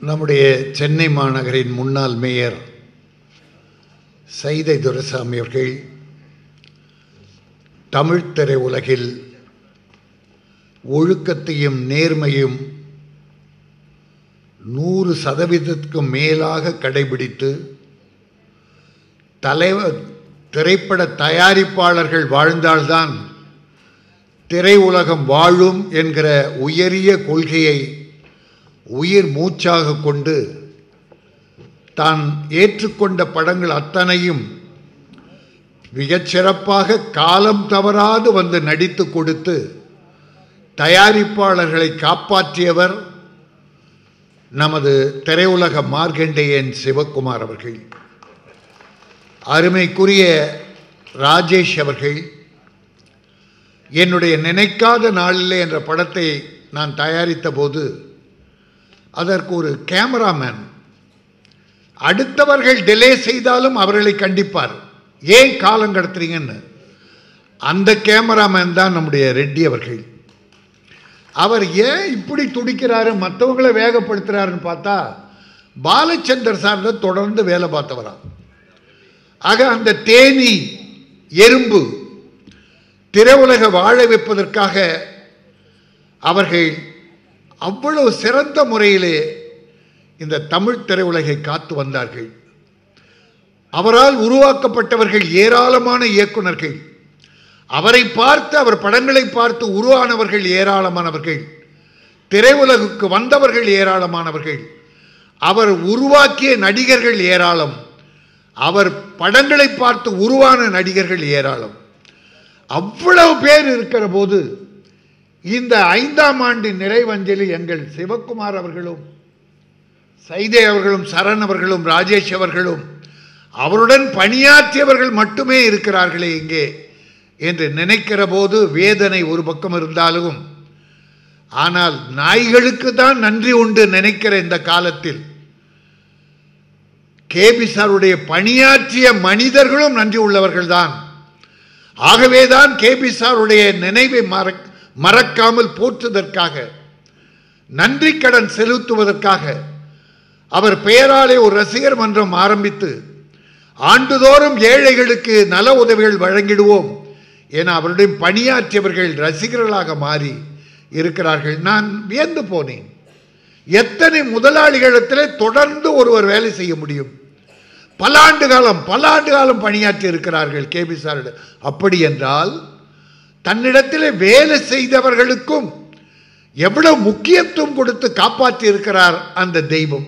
நம்முடைய சென்னை மாநகரின் முன்னாள் மேயர் சைதை துரைசாமி அவர்கள் தமிழ் திரை உலகில் ஒழுக்கத்தையும் நேர்மையும் நூறு சதவீதத்துக்கும் மேலாக கடைபிடித்து தலைவர் திரைப்பட தயாரிப்பாளர்கள் வாழ்ந்தால்தான் திரையுலகம் வாழும் என்கிற உயரிய கொள்கையை உயிர் மூச்சாக கொண்டு தான் ஏற்றுக்கொண்ட படங்கள் அத்தனையும் மிகச் சிறப்பாக காலம் தவறாது வந்து நடித்து கொடுத்து தயாரிப்பாளர்களை காப்பாற்றியவர் நமது திரையுலக மார்க்கண்டேயன் சிவக்குமார் அவர்கள் அருமைக்குரிய ராஜேஷ் அவர்கள் என்னுடைய நினைக்காத நாளிலே என்ற படத்தை நான் தயாரித்த போது அதற்கு ஒரு கேமராமேன் அடுத்தவர்கள் டிலே செய்தாலும் அவர்களை கண்டிப்பார் ஏன் காலம் கடத்துறீங்கன்னு அந்த கேமராமேன் தான் நம்முடைய ரெட்டி அவர்கள் அவர் ஏன் இப்படி துடிக்கிறாரு மற்றவங்களை வேகப்படுத்துறாருன்னு பார்த்தா பாலச்சந்தர் சார் தான் தொடர்ந்து வேலை பார்த்தவரா ஆக அந்த தேனி எறும்பு திரையுலக வாழ வைப்பதற்காக அவர்கள் அவ்வளவு சிறந்த முறையிலே இந்த தமிழ் திரையுலகை காத்து வந்தார்கள் அவரால் உருவாக்கப்பட்டவர்கள் ஏராளமான இயக்குனர்கள் அவரை பார்த்து அவர் படங்களை பார்த்து உருவானவர்கள் ஏராளமானவர்கள் திரையுலகுக்கு வந்தவர்கள் ஏராளமானவர்கள் அவர் உருவாக்கிய நடிகர்கள் ஏராளம் அவர் படங்களை பார்த்து உருவான நடிகர்கள் ஏராளம் அவ்வளவு பேர் இருக்கிற போது இந்த ஐந்தாம் ஆண்டு நிறைவஞ்சலி எங்கள் சிவக்குமார் அவர்களும் சைதே அவர்களும் சரண் அவர்களும் ராஜேஷ் அவர்களும் அவருடன் பணியாற்றியவர்கள் மட்டுமே இருக்கிறார்களே இங்கே என்று நினைக்கிற போது வேதனை ஒரு பக்கம் இருந்தாலும் ஆனால் நாய்களுக்கு தான் நன்றி உண்டு நினைக்கிற இந்த காலத்தில் கேபி சாருடைய பணியாற்றிய மனிதர்களும் நன்றி உள்ளவர்கள்தான் ஆகவேதான் கேபி சாருடைய நினைவை மறக் மறக்காமல் போற்றுவதற்காக நன்றி கடன் செலுத்துவதற்காக அவர் பெயராலே ஒரு ரசிகர் மன்றம் ஆரம்பித்து ஆண்டுதோறும் ஏழைகளுக்கு நல உதவிகள் வழங்கிடுவோம் என அவருடைய பணியாற்றியவர்கள் ரசிகர்களாக மாறி இருக்கிறார்கள் நான் வியந்து போனேன் எத்தனை முதலாளிகளிடத்தில் தொடர்ந்து ஒருவர் வேலை செய்ய முடியும் பல ஆண்டு காலம் பல ஆண்டு காலம் பணியாற்றி இருக்கிறார்கள் கேபி சார் அப்படி என்றால் தன்னிடத்தில் வேலை செய்தவர்களுக்கும் எவ்வளவு முக்கியத்துவம் கொடுத்து காப்பாற்றி இருக்கிறார் அந்த தெய்வம்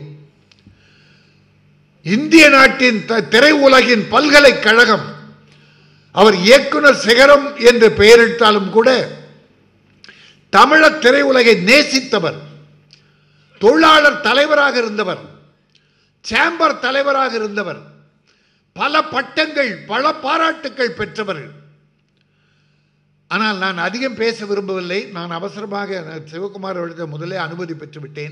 இந்திய நாட்டின் திரை உலகின் பல்கலைக்கழகம் அவர் இயக்குனர் சிகரம் என்று பெயரிட்டாலும் கூட தமிழ திரையுலகை நேசித்தவர் தொழிலாளர் தலைவராக இருந்தவர் சேம்பர் தலைவராக இருந்தவர் பல பட்டங்கள் பல பாராட்டுக்கள் பெற்றவர்கள் ஆனால் நான் அதிகம் பேச விரும்பவில்லை நான் அவசரமாக சிவகுமார் அவர்களிடம் முதலே அனுமதி பெற்று விட்டேன்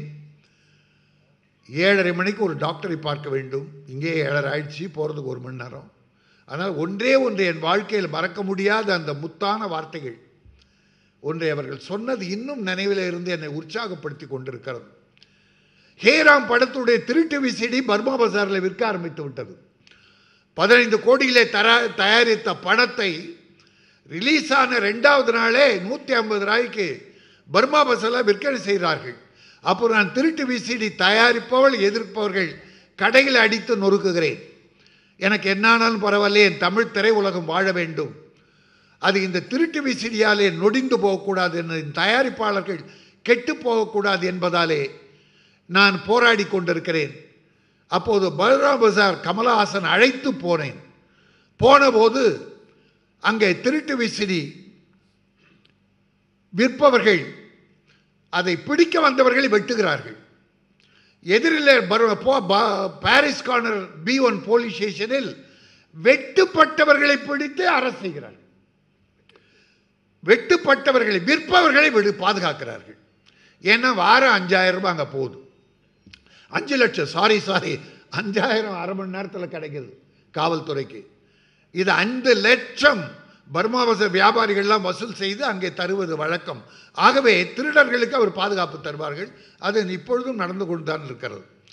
ஏழரை மணிக்கு ஒரு டாக்டரை பார்க்க வேண்டும் இங்கே ஏழரை ஆயிடுச்சு போகிறதுக்கு ஒரு மணி நேரம் அதனால் ஒன்றே ஒன்று என் வாழ்க்கையில் மறக்க முடியாத அந்த முத்தான வார்த்தைகள் ஒன்றை அவர்கள் சொன்னது இன்னும் நினைவில் இருந்து என்னை உற்சாகப்படுத்தி கொண்டிருக்கிறது ஹேராம் படத்துடைய திருட்டு விசிடி பர்மா பஜாரில் விற்க ஆரம்பித்து விட்டது பதினைந்து கோடியிலே தர தயாரித்த படத்தை ரிலீஸ் ஆன ரெண்டாவது நாளே நூற்றி ஐம்பது ரூபாய்க்கு பர்மா பஸில் விற்பனை செய்கிறார்கள் அப்போ நான் திருட்டு விசிடி தயாரிப்பவள் எதிர்ப்பவர்கள் கடையில் அடித்து நொறுக்குகிறேன் எனக்கு என்னானாலும் பரவாயில்ல என் தமிழ் திரை உலகம் வாழ வேண்டும் அது இந்த திருட்டு விசிடியாலே நொடிந்து போகக்கூடாது என் தயாரிப்பாளர்கள் கெட்டு போகக்கூடாது என்பதாலே நான் போராடி கொண்டிருக்கிறேன் அப்போது பல்ராம் பசார் கமலஹாசன் அழைத்து போனேன் போனபோது அங்கே திருட்டு விசிறி விற்பவர்கள் அதை பிடிக்க வந்தவர்களை வெட்டுகிறார்கள் எதிரில் Paris corner B one police ஸ்டேஷனில் வெட்டுப்பட்டவர்களை பிடித்து அரசு செய்கிறார்கள் வெட்டுப்பட்டவர்களை விற்பவர்களை விடு பாதுகாக்கிறார்கள் ஏன்னா வாரம் அஞ்சாயிரம் ரூபாய் அங்கே போகுது அஞ்சு லட்சம் சாரி சாரி அஞ்சாயிரம் அரை மணி நேரத்தில் கிடைக்குது காவல்துறைக்கு இது அஞ்சு லட்சம் பர்மாவச வியாபாரிகள்லாம் வசூல் செய்து அங்கே தருவது வழக்கம் ஆகவே திருடர்களுக்கு அவர் பாதுகாப்பு தருவார்கள் அது இப்பொழுதும் நடந்து கொண்டு தான் இருக்கிறது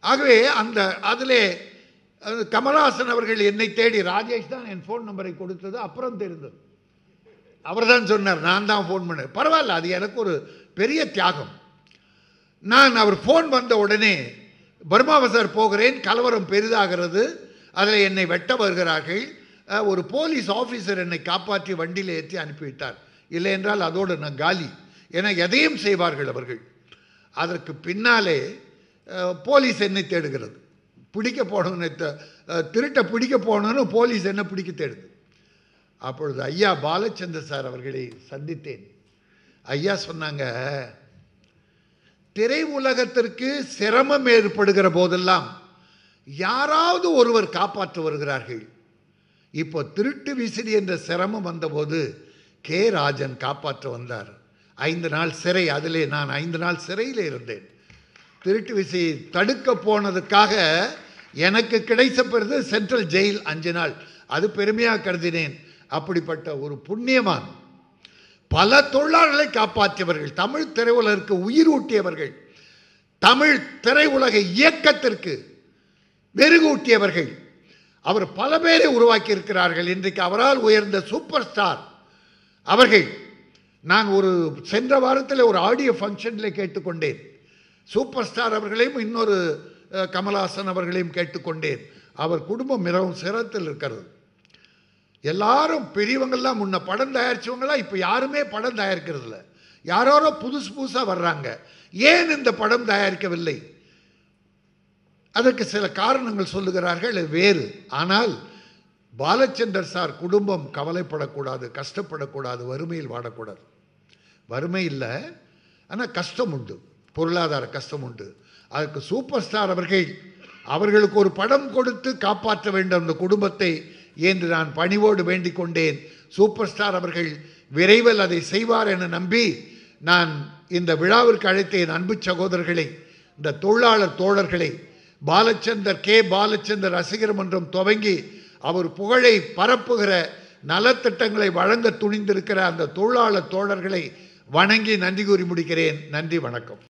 ஆகவே அந்த அதிலே அஹ், கமலஹாசன் அவர்கள் என்னை தேடி ராஜேஷ் தான் என் ஃபோன் நம்பரை கொடுத்தது அப்புறம் தெரிந்தது அவர் தான் சொன்னார் நான் தான் ஃபோன் பண்ணேன் பரவாயில்ல அது எனக்கு ஒரு பெரிய தியாகம் நான் அவர் ஃபோன் வந்த உடனே பர்மா பசார் போகிறேன் கலவரம் பெரிதாகிறது அதில் என்னை வெட்ட வருகிறார்கள் அஹ், ஒரு போலீஸ் ஆஃபீஸர் என்னை காப்பாற்றி வண்டியில் ஏற்றி அனுப்பிவிட்டார் இல்லை என்றால் அதோடு நான் காலி ஏன்னா எதையும் செய்வார்கள் அவர்கள் அதற்கு பின்னாலே அஹ், போலீஸ் என்னை தேடுகிறது பிடிக்க போகணும்னு த- அஹ், திருட்டை பிடிக்க போகணும்னு போலீஸ் என்ன பிடிக்க தேடுது அப்பொழுது ஐயா பாலச்சந்தர் சார் அவர்களை சந்தித்தேன் ஐயா சொன்னாங்க திரை உலகத்திற்கு சிரமம் ஏற்படுகிற போதெல்லாம் யாராவது ஒருவர் காப்பாற்ற வருகிறார்கள் இப்போ திருட்டு விசிறி என்ற சிரமம் வந்தபோது கே ராஜன் காப்பாற்ற வந்தார் ஐந்து நாள் சிறை அதிலே நான் ஐந்து நாள் சிறையில் இருந்தேன் திருட்டு விசையை தடுக்க போனதுக்காக எனக்கு கிடைச்சப்பெறுது சென்ட்ரல் ஜெயில் அஞ்சு நாள் அது பெருமையாக கருதினேன் அப்படிப்பட்ட ஒரு புண்ணியமான் பல தொழிலாளர்களை காப்பாற்றியவர்கள் தமிழ் திரையுலகிற்கு உயிர் ஊட்டியவர்கள் தமிழ் திரையுலக இயக்கத்திற்கு மெருகூட்டியவர்கள் அவர் பல பேரை உருவாக்கி இருக்கிறார்கள் இன்றைக்கு அவரால் உயர்ந்த சூப்பர் ஸ்டார் அவர்கள் நான் ஒரு சென்ற வாரத்தில் ஒரு ஆடியோ ஃபங்க்ஷனில் கேட்டுக்கொண்டேன் சூப்பர் ஸ்டார் அவர்களையும் இன்னொரு அஹ், கமலஹாசன் அவர்களையும் கேட்டுக்கொண்டேன் அவர் குடும்பம் மிகவும் சிரத்தில் இருக்கிறது எல்லாரும் பெரியவங்கெல்லாம் முன்ன படம் தயாரிச்சவங்களாம் இப்போ யாருமே படம் தயாரிக்கிறது இல்லை யாரோரோ புதுசு புதுசாக வர்றாங்க ஏன் இந்த படம் தயாரிக்கவில்லை அதற்கு சில காரணங்கள் சொல்லுகிறார்கள் அது வேறு ஆனால் பாலச்சந்தர் சார் குடும்பம் கவலைப்படக்கூடாது கஷ்டப்படக்கூடாது வறுமையில் வாடக்கூடாது வறுமை இல்லை ஆனால் கஷ்டம் உண்டு பொருளாதார கஷ்டம் உண்டு அதுக்கு சூப்பர் ஸ்டார் அவர்கள் அவர்களுக்கு ஒரு படம் கொடுத்து காப்பாற்ற வேண்டும் அந்த குடும்பத்தை என்று நான் பணிவோடு வேண்டிக் கொண்டேன் சூப்பர் ஸ்டார் அவர்கள் விரைவில் அதை செய்வார் என நம்பி நான் இந்த விழாவிற்கு அழைத்த என் அன்பு சகோதரர்களை இந்த தொழிலாளர் தோழர்களை பாலச்சந்தர் கே பாலச்சந்தர் ரசிகர் மன்றம் துவங்கி அவர் புகழை பரப்புகிற நலத்திட்டங்களை வழங்க துணிந்திருக்கிற அந்த தொழிலாளர் தோழர்களை வணங்கி நன்றி கூறி முடிக்கிறேன் நன்றி வணக்கம்